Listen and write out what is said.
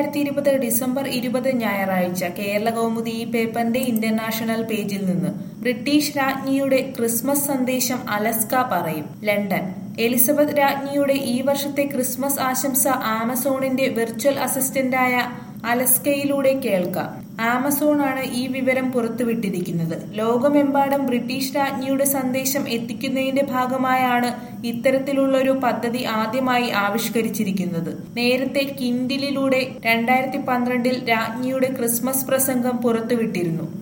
രണ്ടായിരത്തി ഇരുപത് ഡിസംബർ ഇരുപത് ഞായറാഴ്ച കേരള കൗമുദി ഈ പേപ്പറിന്റെ ഇന്റർനാഷണൽ പേജിൽ നിന്ന് ബ്രിട്ടീഷ് രാജ്ഞിയുടെ ക്രിസ്മസ് സന്ദേശം അലസ്ക പറയും ലണ്ടൻ എലിസബത്ത് രാജ്ഞിയുടെ ഈ വർഷത്തെ ക്രിസ്മസ് ആശംസ ആമസോണിന്റെ വിർച്വൽ അസിസ്റ്റന്റായ അലസ്കയിലൂടെ കേൾക്കാം ആമസോൺ ആണ് ഈ വിവരം പുറത്തുവിട്ടിരിക്കുന്നത് ലോകമെമ്പാടും ബ്രിട്ടീഷ് രാജ്ഞിയുടെ സന്ദേശം എത്തിക്കുന്നതിന്റെ ഭാഗമായാണ് ഇത്തരത്തിലുള്ളൊരു പദ്ധതി ആദ്യമായി ആവിഷ്കരിച്ചിരിക്കുന്നത് നേരത്തെ കിൻഡിലിലൂടെ രണ്ടായിരത്തി പന്ത്രണ്ടിൽ രാജ്ഞിയുടെ ക്രിസ്മസ് പ്രസംഗം പുറത്തുവിട്ടിരുന്നു